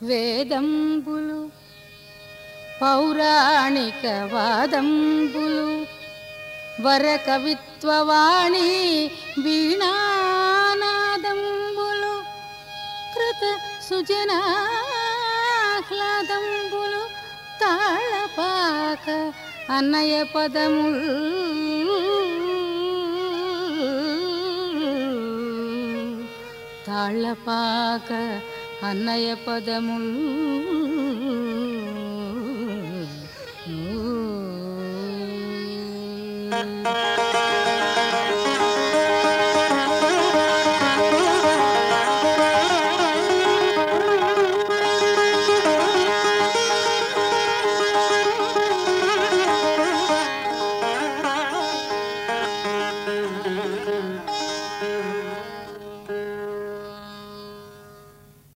వేదంబులు పౌరాణిక వాదంబులు వర కవిత్వవాణి వీణానాదంబులు కృత సుజనాహ్లాదంబులు తాళపాక అన్నయ పదములు తాళ్ళపాక అన్నయ పదములు ఊ.